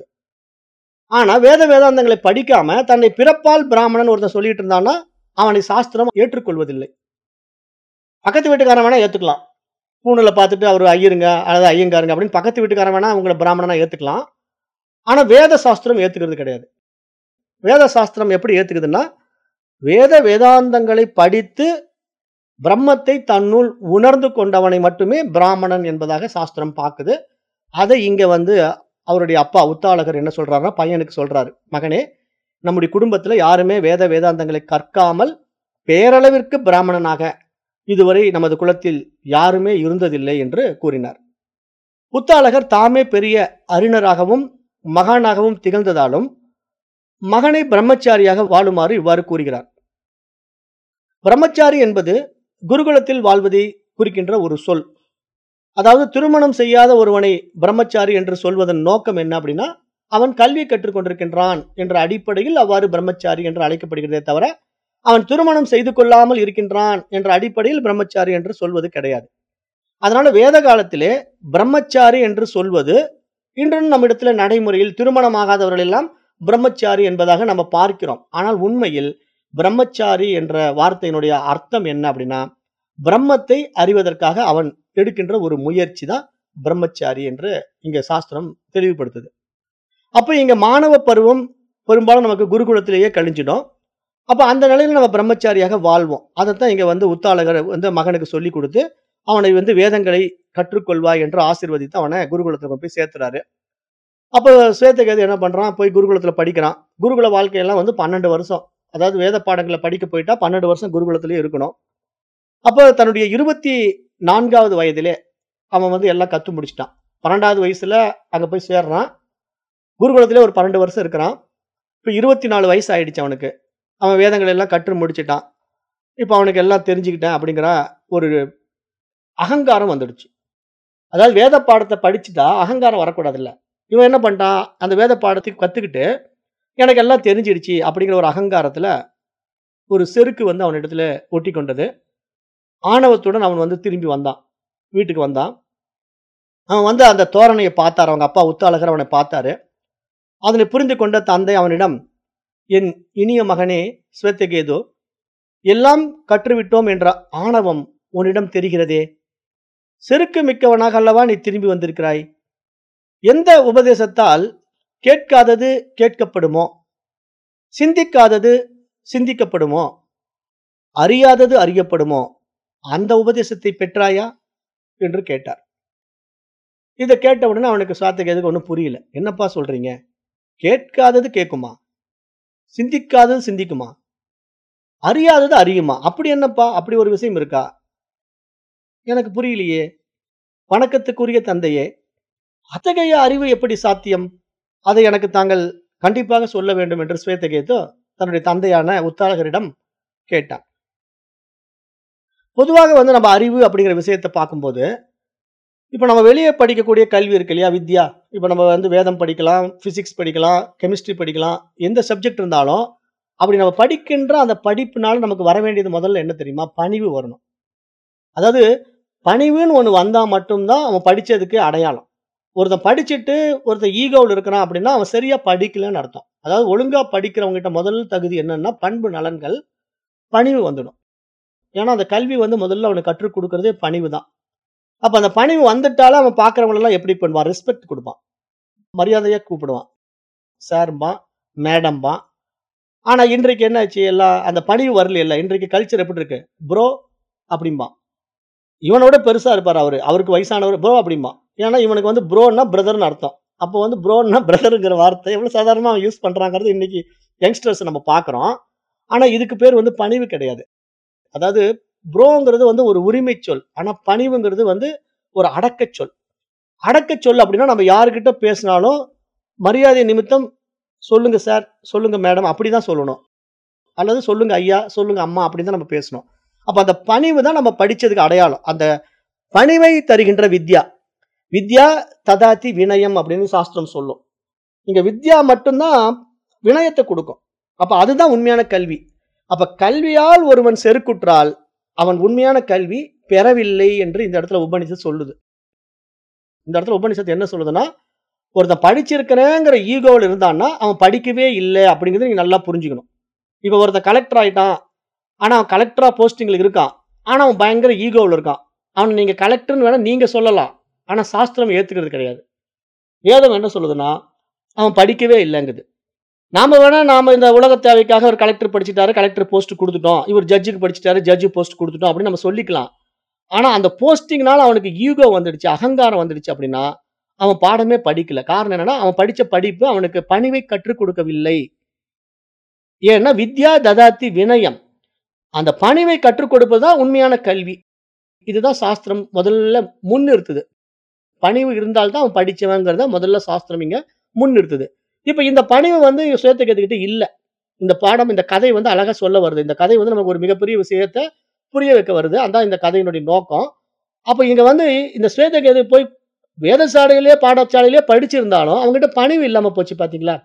ஆனா வேத வேதாந்தங்களை படிக்காம தன்னை பிறப்பால் பிராமணன் ஒருத்தன் சொல்லிட்டு இருந்தான்னா அவனை சாஸ்திரம் ஏற்றுக்கொள்வதில்லை பக்கத்து வீட்டுக்காரன் வேணா ஏத்துக்கலாம் பூணில பார்த்துட்டு அவர் ஐயருங்க அதாவது ஐயங்காருங்க அப்படின்னு பக்கத்து வீட்டுக்காரன் வேணா அவங்கள பிராமணனா ஏத்துக்கலாம் ஆனா வேத சாஸ்திரம் ஏத்துக்கிறது கிடையாது வேத சாஸ்திரம் எப்படி ஏத்துக்குதுன்னா வேத வேதாந்தங்களை படித்து பிரம்மத்தை தன்னுள் உணர்ந்து கொண்டவனை மட்டுமே பிராமணன் என்பதாக சாஸ்திரம் பார்க்குது அதை இங்க வந்து அவருடைய அப்பா உத்தாளகர் என்ன சொல்றாருன்னா பையனுக்கு சொல்றாரு மகனே நம்முடைய குடும்பத்துல யாருமே வேத வேதாந்தங்களை கற்காமல் பேரளவிற்கு பிராமணனாக இதுவரை நமது குலத்தில் யாருமே இருந்ததில்லை என்று கூறினார் புத்தாளகர் தாமே பெரிய அறிஞராகவும் மகானாகவும் திகழ்ந்ததாலும் மகனை பிரம்மச்சாரியாக வாழுமாறு இவ்வாறு கூறுகிறார் பிரம்மச்சாரி என்பது குருகுலத்தில் வாழ்வதை குறிக்கின்ற ஒரு சொல் அதாவது திருமணம் செய்யாத ஒருவனை பிரம்மச்சாரி என்று சொல்வதன் நோக்கம் என்ன அப்படின்னா அவன் கல்வி கற்றுக்கொண்டிருக்கின்றான் என்ற அடிப்படையில் அவ்வாறு பிரம்மச்சாரி என்று அழைக்கப்படுகிறதே தவிர அவன் திருமணம் செய்து கொள்ளாமல் இருக்கின்றான் என்ற அடிப்படையில் பிரம்மச்சாரி என்று சொல்வது கிடையாது அதனால வேத காலத்திலே பிரம்மச்சாரி என்று சொல்வது இன்றும் நம்மிடத்துல நடைமுறையில் திருமணமாகாதவர்கள் எல்லாம் பிரம்மச்சாரி என்பதாக நம்ம பார்க்கிறோம் ஆனால் உண்மையில் பிரம்மச்சாரி என்ற வார்த்தையினுடைய அர்த்தம் என்ன அப்படின்னா பிரம்மத்தை அறிவதற்காக அவன் எடுக்கின்ற ஒரு முயற்சி தான் பிரம்மச்சாரி என்று இங்க சாஸ்திரம் தெளிவுபடுத்துது அப்ப இங்க மாணவ பருவம் பெரும்பாலும் நமக்கு குருகுலத்திலேயே கழிஞ்சிடும் அப்ப அந்த நிலையில நம்ம பிரம்மச்சாரியாக வாழ்வோம் அதைத்தான் இங்க வந்து உத்தாளகர் வந்து மகனுக்கு சொல்லி கொடுத்து அவனை வந்து வேதங்களை கற்றுக்கொள்வாய் என்று ஆசீர்வதித்து அவனை குருகுலத்துல கொண்டு போய் சேர்த்துறாரு அப்போ ஸ்வேதகேது என்ன பண்றான் போய் குருகுலத்துல படிக்கிறான் குருகுல வாழ்க்கையெல்லாம் வந்து பன்னெண்டு வருஷம் அதாவது வேத பாடங்களை படிக்க போயிட்டா பன்னெண்டு வருஷம் குருகுலத்திலே இருக்கணும் அப்போ தன்னுடைய இருபத்தி நான்காவது வயதிலே அவன் வந்து எல்லாம் கத்து முடிச்சிட்டான் பன்னெண்டாவது வயசுல அங்க போய் சேர்றான் குருகுலத்திலே ஒரு பன்னெண்டு வருஷம் இருக்கிறான் இப்போ இருபத்தி நாலு வயசு ஆயிடுச்சு அவனுக்கு அவன் வேதங்கள் எல்லாம் கற்று முடிச்சிட்டான் இப்போ அவனுக்கு எல்லாம் தெரிஞ்சுக்கிட்டேன் அப்படிங்கிற ஒரு அகங்காரம் வந்துடுச்சு அதாவது வேத பாடத்தை படிச்சுட்டா அகங்காரம் வரக்கூடாதுல்ல இவன் என்ன பண்ணிட்டான் அந்த வேத பாடத்தை கத்துக்கிட்டு எனக்கு எல்லாம் தெரிஞ்சிடுச்சு அப்படிங்கிற ஒரு அகங்காரத்துல ஒரு செருக்கு வந்து அவனிடத்துல ஒட்டி கொண்டது ஆணவத்துடன் அவன் வந்து திரும்பி வந்தான் வீட்டுக்கு வந்தான் அவன் வந்து அந்த தோரணையை பார்த்தார் அவங்க அப்பா உத்தாளகர் அவனை பார்த்தாரு அதனை புரிந்து கொண்ட தந்தை அவனிடம் என் இனிய மகனே ஸ்வேத்தகேது எல்லாம் கற்றுவிட்டோம் என்ற ஆணவம் உன்னிடம் தெரிகிறதே செருக்கு மிக்கவனாக அல்லவா நீ திரும்பி வந்திருக்கிறாய் எந்த உபதேசத்தால் கேட்காதது கேட்கப்படுமோ சிந்திக்காதது சிந்திக்கப்படுமோ அறியாதது அறியப்படுமோ அந்த உபதேசத்தை பெற்றாயா என்று கேட்டார் இதை கேட்ட உடனே அவனுக்கு சாத்தகேதுக்கு ஒன்றும் புரியல என்னப்பா சொல்றீங்க கேட்காதது கேட்குமா சிந்திக்காதது சிந்திக்குமா அறியாதது அறியுமா அப்படி என்னப்பா அப்படி ஒரு விஷயம் இருக்கா எனக்கு புரியலையே வணக்கத்துக்குரிய தந்தையே அத்தகைய அறிவு எப்படி சாத்தியம் அதை எனக்கு தாங்கள் கண்டிப்பாக சொல்ல வேண்டும் என்று ஸ்வேதகேது தன்னுடைய தந்தையான உத்தாளகரிடம் கேட்டான் பொதுவாக வந்து நம்ம அறிவு அப்படிங்கிற விஷயத்தை பார்க்கும்போது இப்போ நம்ம வெளியே படிக்கக்கூடிய கல்வி இருக்கு இல்லையா வித்யா இப்போ நம்ம வந்து வேதம் படிக்கலாம் ஃபிசிக்ஸ் படிக்கலாம் கெமிஸ்ட்ரி படிக்கலாம் எந்த சப்ஜெக்ட் இருந்தாலும் அப்படி நம்ம படிக்கின்ற அந்த படிப்புனால நமக்கு வர வேண்டியது முதல்ல என்ன தெரியுமா பணிவு வரணும் அதாவது பணிவுன்னு ஒன்று வந்தால் மட்டும்தான் அவன் படித்ததுக்கு அடையாளம் ஒருத்தன் படிச்சுட்டு ஒருத்தன் ஈகோவில் இருக்கிறான் அப்படின்னா அவன் சரியா படிக்கலன்னு அர்த்தம் அதாவது ஒழுங்கா படிக்கிறவங்க கிட்ட முதல் தகுதி என்னன்னா பண்பு நலன்கள் பணிவு வந்துடும் ஏன்னா அந்த கல்வி வந்து முதல்ல அவனுக்கு கற்றுக் கொடுக்கறதே பணிவு தான் அப்ப அந்த பணிவு வந்துட்டாலும் அவன் பார்க்கறவங்க எல்லாம் எப்படி பண்ணுவான் ரெஸ்பெக்ட் கொடுப்பான் மரியாதையா கூப்பிடுவான் சார்பான் மேடம்பான் ஆனா இன்றைக்கு என்ன ஆச்சு எல்லாம் அந்த பணிவு வரல இல்ல இன்றைக்கு கல்ச்சர் எப்படி இருக்கு ப்ரோ அப்படிம்பான் இவனோட பெருசா இருப்பார் அவரு அவருக்கு வயசானவர் ப்ரோ அப்படிம்பான் ஏன்னா இவனுக்கு வந்து ப்ரோன்னா பிரதர்னு அர்த்தம் அப்போ வந்து ப்ரோன்னா பிரதருங்கிற வார்த்தை எவ்வளவு சாதாரணமா அவன் யூஸ் பண்றாங்கிறது இன்னைக்கு யங்ஸ்டர்ஸ் நம்ம பார்க்கறோம் ஆனா இதுக்கு பேர் வந்து பணிவு கிடையாது அதாவது ப்ரோங்கிறது வந்து ஒரு உரிமை சொல் ஆனா பணிவுங்கிறது வந்து ஒரு அடக்கச் சொல் அடக்கச் சொல் அப்படின்னா நம்ம யாருக்கிட்ட பேசினாலும் மரியாதை நிமித்தம் சொல்லுங்க சார் சொல்லுங்க மேடம் அப்படிதான் சொல்லணும் அல்லது சொல்லுங்க ஐயா சொல்லுங்க அம்மா அப்படின்னு தான் நம்ம பேசணும் அப்ப அந்த பணிவு தான் நம்ம படிச்சதுக்கு அடையாளம் அந்த பணிவை தருகின்ற வித்யா வித்யா ததாதி வினயம் அப்படின்னு சாஸ்திரம் சொல்லும் இங்க வித்யா மட்டும்தான் வினயத்தை கொடுக்கும் அப்ப அதுதான் உண்மையான கல்வி அப்ப கல்வியால் ஒருவன் செருக்குற்றால் அவன் உண்மையான கல்வி பெறவில்லை என்று இந்த இடத்துல உபனிஷத் சொல்லுது இந்த இடத்துல உபனிஷத்து என்ன சொல்லுதுன்னா ஒருத்தன் படிச்சிருக்கிறேங்கிற ஈகோவில் இருந்தான்னா அவன் படிக்கவே இல்லை அப்படிங்கிறது நீங்க நல்லா புரிஞ்சுக்கணும் இப்போ ஒருத்தன் கலெக்டர் ஆயிட்டான் ஆனா அவன் கலெக்டரா போஸ்டிங்ல இருக்கான் ஆனா அவன் பயங்கர ஈகோவில் இருக்கான் அவன் நீங்க கலெக்டர்னு வேணா நீங்க சொல்லலாம் ஆனா சாஸ்திரம் ஏத்துக்கிறது கிடையாது வேதம் என்ன சொல்லுதுன்னா அவன் படிக்கவே இல்லைங்குது நாம வேணா நாம இந்த உலக தேவைக்காக ஒரு கலெக்டர் படிச்சிட்டாரு கலெக்டர் போஸ்ட் கொடுத்துட்டோம் இவர் ஜட்ஜுக்கு படிச்சிட்டாரு ஜட்ஜு போஸ்ட் கொடுத்துட்டோம் அப்படின்னு நம்ம சொல்லிக்கலாம் ஆனா அந்த போஸ்டிங்னால அவனுக்கு ஈகோ வந்துடுச்சு அகங்காரம் வந்துடுச்சு அப்படின்னா அவன் பாடமே படிக்கல காரணம் என்னன்னா அவன் படிச்ச படிப்பு அவனுக்கு பணிவை கற்றுக் கொடுக்கவில்லை ஏன்னா வித்யா ததாத்தி வினயம் அந்த பணிவை கற்றுக் கொடுப்பதுதான் உண்மையான கல்வி இதுதான் சாஸ்திரம் முதல்ல முன்னிறுத்துது பணிவு இருந்தால்தான் அவன் படிச்சவங்கிறத முதல்ல சாஸ்திரம் இங்க முன்னிறுத்துது இப்ப இந்த பணிவு வந்து சுயத்துக்கிட்ட இல்ல இந்த பாடம் இந்த கதை வந்து அழகா சொல்ல வருது இந்த கதை வந்து நமக்கு ஒரு மிகப்பெரிய விஷயத்த புரிய வைக்க வருது அதான் இந்த கதையினுடைய நோக்கம் அப்ப இங்க வந்து இந்த ஸ்வேதகேது போய் வேதசாலையிலே பாடசாலையிலே படிச்சிருந்தாலும் அவங்ககிட்ட பணிவு இல்லாம போச்சு பாத்தீங்களா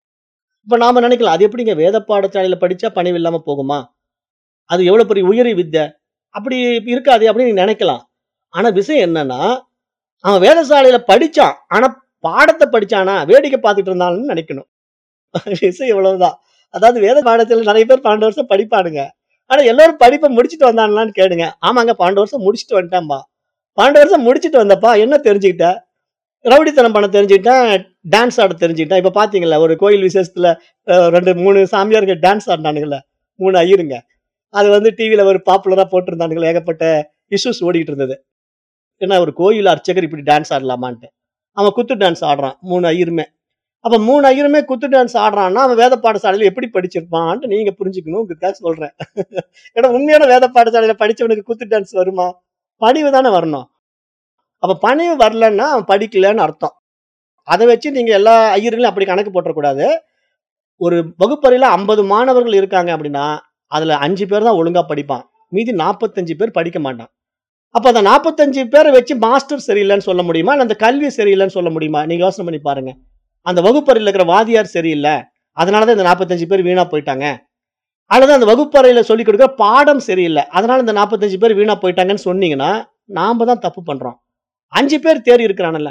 இப்ப நாம நினைக்கலாம் அது எப்படிங்க வேத பாடசாலையில படிச்சா பணிவு இல்லாம போகுமா அது எவ்வளவு பெரிய உயரி வித்தை அப்படி இருக்காது அப்படின்னு நீங்க நினைக்கலாம் ஆனா விஷயம் என்னன்னா அவன் வேதசாலையில படிச்சான் ஆனா பாடத்தை படிச்சானா வேடிக்கை பார்த்துட்டு இருந்தான்னு நினைக்கணும் விஷயம் இவ்வளவுதான் அதாவது வேத பாடத்துல நிறைய பேர் பன்னெண்டு வருஷம் படிப்பானுங்க ஆனா எல்லாரும் படிப்பை முடிச்சுட்டு வந்தாங்களான்னு கேளுங்க ஆமாங்க பன்னெண்டு வருஷம் முடிச்சுட்டு வந்துட்டேன்பா பன்னெண்டு வருஷம் முடிச்சுட்டு வந்தப்பா என்ன தெரிஞ்சுக்கிட்ட ரவுடித்தனம் பண்ண தெரிஞ்சுக்கிட்டேன் டான்ஸ் ஆட தெரிஞ்சுக்கிட்டேன் இப்ப பாத்தீங்களா ஒரு கோயில் விசேஷத்துல அஹ், ரெண்டு மூணு சாமியாருங்க டான்ஸ் ஆடினானுங்கல்ல மூணு ஐயருங்க அது வந்து டிவியில ஒரு பாப்புலரா போட்டிருந்தானுங்களே ஏகப்பட்ட இஷ்யூஸ் ஓடிட்டு இருந்தது ஏன்னா ஒரு கோயில் அர்ச்சகர் இப்படி டான்ஸ் ஆடலாமான்ட்டு அவன் குத்து டான்ஸ் ஆடுறான் மூணு ஐயருமே அப்ப மூணு ஐயருமே குத்து டான்ஸ் ஆடுறான்னா அவன் வேத பாடசாலையில எப்படி படிச்சிருப்பான்ட்டு நீங்க புரிஞ்சுக்கணும் உங்களுக்காக சொல்றேன் ஏன்னா உண்மையான வேத பாடசாலையில படிச்சவனுக்கு குத்து டான்ஸ் வருமா பணிவு தானே வரணும் அப்ப பணிவு வரலன்னா அவன் படிக்கலன்னு அர்த்தம் அதை வச்சு நீங்க எல்லா ஐயர்களையும் அப்படி கணக்கு போட்டக்கூடாது ஒரு வகுப்பறையில ஐம்பது மாணவர்கள் இருக்காங்க அப்படின்னா அதுல அஞ்சு பேர் தான் ஒழுங்கா படிப்பான் மீதி நாற்பத்தஞ்சு பேர் படிக்க மாட்டான் அப்ப அந்த நாற்பத்தஞ்சு பேரை வச்சு மாஸ்டர் சரியில்லைன்னு சொல்ல முடியுமா இல்ல அந்த கல்வி சரியில்லைன்னு சொல்ல முடியுமா நீங்க யோசனை பண்ணி பாருங்க அந்த வகுப்பறையில் இருக்கிற வாதியார் சரியில்லை அதனாலதான் இந்த நாற்பத்தஞ்சு பேர் வீணா போயிட்டாங்க அல்லது அந்த வகுப்பறையில சொல்லிக் கொடுக்குற பாடம் சரியில்லை அதனால இந்த நாற்பத்தஞ்சு பேர் வீணா போயிட்டாங்கன்னு சொன்னீங்கன்னா நாம தான் தப்பு பண்றோம் அஞ்சு பேர் தேறி இருக்கிறான்ல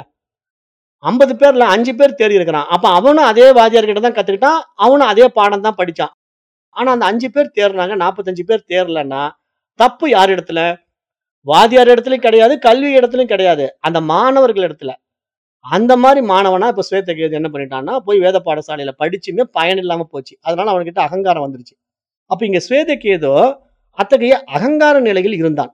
ஐம்பது பேர்ல அஞ்சு பேர் தேறி இருக்கிறான் அப்ப அவனும் அதே வாத்தியார் கிட்ட தான் கத்துக்கிட்டான் அவனும் அதே பாடம் தான் படிச்சான் ஆனா அந்த அஞ்சு பேர் தேர்னாங்க நாற்பத்தஞ்சு பேர் தேரலன்னா தப்பு யார் இடத்துல வாத்தியார் இடத்துலயும் கிடையாது கல்வி இடத்துலயும் கிடையாது அந்த மாணவர்கள் இடத்துல அந்த மாதிரி மாணவனா இப்ப ஸ்வேதகேது என்ன பண்ணிட்டான்னா போய் வேத பாடசாலையில படிச்சுமே பயன் இல்லாம போச்சு அதனால அவன்கிட்ட அகங்காரம் வந்துருச்சு அப்ப இங்க ஸ்வேதகேதோ அத்தகைய அகங்கார நிலையில் இருந்தான்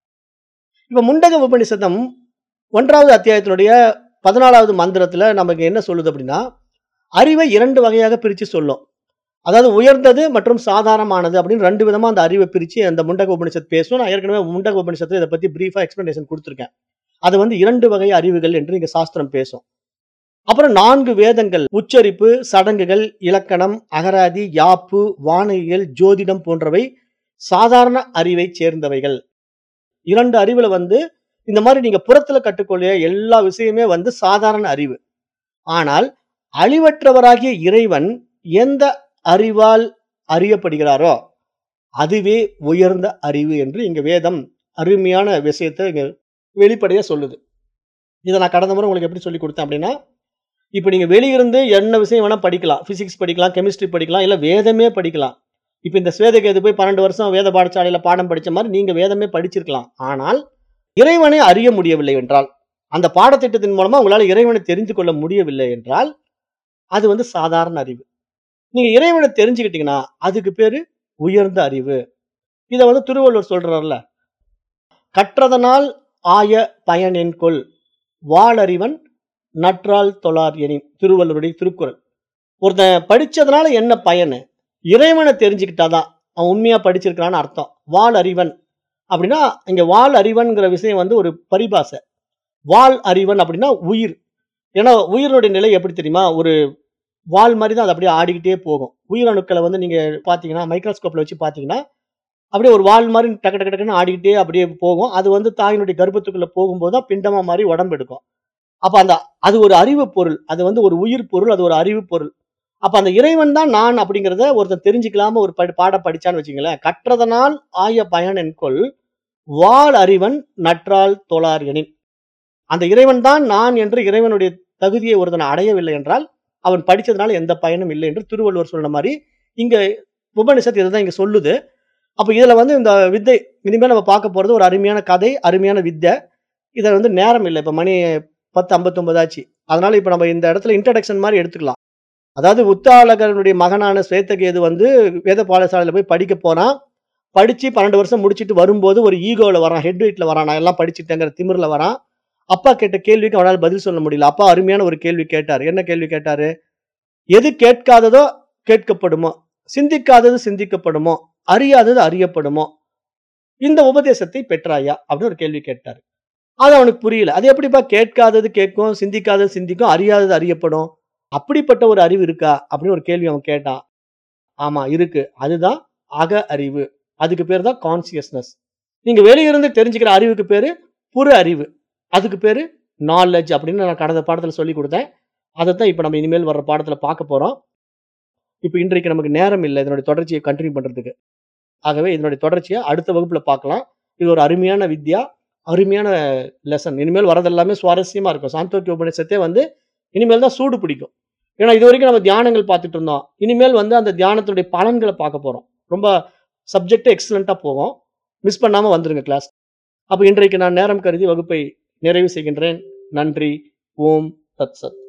இப்ப முண்டக உபநிஷதம் ஒன்றாவது அத்தியாயத்தினுடைய பதினாலாவது மந்திரத்துல நமக்கு என்ன சொல்லுது அப்படின்னா அறிவை இரண்டு வகையாக பிரிச்சு சொல்லும் அதாவது உயர்ந்தது மற்றும் சாதாரணமானது அப்படின்னு ரெண்டு விதமா அந்த அறிவை பிரிச்சு அந்த முண்டக உபனிஷத் பேசும் நான் ஏற்கனவே முண்டக உபனிஷத்துல இதை பத்தி பிரீஃபா எக்ஸ்பிளனேஷன் கொடுத்துருக்கேன் அது வந்து இரண்டு வகை அறிவுகள் என்று இங்க சாஸ்திரம் பேசும் அப்புறம் நான்கு வேதங்கள் உச்சரிப்பு சடங்குகள் இலக்கணம் அகராதி யாப்பு வானவியல் ஜோதிடம் போன்றவை சாதாரண அறிவை சேர்ந்தவைகள் இரண்டு அறிவுல வந்து இந்த மாதிரி நீங்க புறத்துல கற்றுக்கொள்ளிய எல்லா விஷயமே வந்து சாதாரண அறிவு ஆனால் அழிவற்றவராகிய இறைவன் எந்த அறிவால் அறியப்படுகிறாரோ அதுவே உயர்ந்த அறிவு என்று இங்க வேதம் அருமையான விஷயத்தை இங்க வெளிப்படையா சொல்லுது இதை நான் கடந்த முறை உங்களுக்கு எப்படி சொல்லி கொடுத்தேன் அப்படின்னா இப்போ நீங்கள் வெளியிருந்து என்ன விஷயம் வேணால் படிக்கலாம் ஃபிசிக்ஸ் படிக்கலாம் கெமிஸ்ட்ரி படிக்கலாம் இல்லை வேதமே படிக்கலாம் இப்போ இந்த ஸ்வேதகேது போய் பன்னெண்டு வருஷம் வேத பாடசாலையில் பாடம் படித்த மாதிரி நீங்கள் வேதமே படிச்சிருக்கலாம் ஆனால் இறைவனை அறிய முடியவில்லை என்றால் அந்த பாடத்திட்டத்தின் மூலமாக உங்களால் இறைவனை தெரிந்து கொள்ள முடியவில்லை என்றால் அது வந்து சாதாரண அறிவு நீங்கள் இறைவனை தெரிஞ்சுக்கிட்டீங்கன்னா அதுக்கு பேர் உயர்ந்த அறிவு இதை வந்து திருவள்ளுவர் சொல்றாருல கற்றதனால் ஆய பயனென் கொள் வாளறிவன் நற்றால் தொழார் எனின் திருவள்ளுவருடைய திருக்குறள் ஒருத்தன் படிச்சதுனால என்ன பயன் இறைவனை தெரிஞ்சுக்கிட்டாதான் அவன் உண்மையா படிச்சிருக்கிறான்னு அர்த்தம் வாள் அறிவன் அப்படின்னா இங்க வாள் அறிவன்கிற விஷயம் வந்து ஒரு பரிபாசை வாள் அறிவன் அப்படின்னா உயிர் ஏன்னா உயிரினுடைய நிலை எப்படி தெரியுமா ஒரு வால் மாதிரி தான் அது அப்படியே ஆடிக்கிட்டே போகும் உயிரணுக்களை வந்து நீங்க பாத்தீங்கன்னா மைக்ரோஸ்கோப்ல வச்சு பாத்தீங்கன்னா அப்படியே ஒரு வால் மாதிரி டக்கு டக்கு டக்குன்னு ஆடிக்கிட்டே அப்படியே போகும் அது வந்து தாயினுடைய கர்ப்பத்துக்குள்ள போகும்போது தான் பிண்டமா மாதிரி உடம்பு எடுக்கும் அப்ப அந்த அது ஒரு அறிவு பொருள் அது வந்து ஒரு உயிர் பொருள் அது ஒரு அறிவு பொருள் அப்ப அந்த இறைவன் தான் நான் அப்படிங்கிறத ஒருத்தன் தெரிஞ்சுக்கலாம ஒரு படி பாடம் படிச்சான்னு வச்சுங்களேன் கற்றதனால் ஆய பயன் என்கொள் வாள் அறிவன் நற்றால் தொழார் எனின் அந்த இறைவன் தான் நான் என்று இறைவனுடைய தகுதியை ஒருத்தன் அடையவில்லை என்றால் அவன் படிச்சதுனால எந்த பயனும் இல்லை என்று திருவள்ளுவர் சொன்ன மாதிரி இங்க உபனிஷத் இதை தான் இங்க சொல்லுது அப்ப இதுல வந்து இந்த வித்தை இனிமேல் நம்ம பார்க்க போறது ஒரு அருமையான கதை அருமையான வித்தை இதை வந்து நேரம் இல்லை இப்ப மணி பத்து ஐம்பத்தொன்பது ஆச்சு அதனால இப்ப நம்ம இந்த இடத்துல இன்ட்ரடக்ஷன் மாதிரி எடுத்துக்கலாம் அதாவது உத்தாளகனுடைய மகனான ஸ்வேத்தகேது வந்து வேத பாடசாலையில போய் படிக்க போறான் படிச்சு பன்னெண்டு வருஷம் முடிச்சிட்டு வரும்போது ஒரு ஈகோல வரான் ஹெட் வெயிட்ல வரான் நான் எல்லாம் படிச்சுட்டேங்கிற திமிர்ல வரான் அப்பா கேட்ட கேள்விக்கு அவனால் பதில் சொல்ல முடியல அப்பா அருமையான ஒரு கேள்வி கேட்டார் என்ன கேள்வி கேட்டாரு எது கேட்காததோ கேட்கப்படுமோ சிந்திக்காதது சிந்திக்கப்படுமோ அறியாதது அறியப்படுமோ இந்த உபதேசத்தை பெற்றாயா அப்படின்னு ஒரு கேள்வி கேட்டார் அது அவனுக்கு புரியல அது எப்படிப்பா கேட்காதது கேட்கும் சிந்திக்காதது சிந்திக்கும் அறியாதது அறியப்படும் அப்படிப்பட்ட ஒரு அறிவு இருக்கா அப்படின்னு ஒரு கேள்வி அவன் கேட்டான் ஆமா இருக்கு அதுதான் அக அறிவு அதுக்கு பேர் தான் கான்சியஸ்னஸ் நீங்க வெளியிருந்து தெரிஞ்சுக்கிற அறிவுக்கு பேரு புற அறிவு அதுக்கு பேரு நாலேஜ் அப்படின்னு நான் கடந்த பாடத்துல சொல்லி கொடுத்தேன் அதை தான் இப்போ நம்ம இனிமேல் வர்ற பாடத்துல பார்க்க போறோம் இப்போ இன்றைக்கு நமக்கு நேரம் இல்லை இதனுடைய தொடர்ச்சியை கண்டினியூ பண்றதுக்கு ஆகவே இதனுடைய தொடர்ச்சியை அடுத்த வகுப்புல பார்க்கலாம் இது ஒரு அருமையான வித்யா அருமையான லெசன் இனிமேல் வரதெல்லாமே சுவாரஸ்யமா இருக்கும் சாந்தோக்கிய உபநிஷத்தே வந்து இனிமேல் தான் சூடு பிடிக்கும் ஏன்னா இது வரைக்கும் நம்ம தியானங்கள் பார்த்துட்டு இருந்தோம் இனிமேல் வந்து அந்த தியானத்துடைய பலன்களை பார்க்க போறோம் ரொம்ப சப்ஜெக்ட் எக்ஸலண்டா போகும் மிஸ் பண்ணாம வந்துருங்க கிளாஸ் அப்போ இன்றைக்கு நான் நேரம் கருதி வகுப்பை நிறைவு செய்கின்றேன் நன்றி ஓம் தத் சத்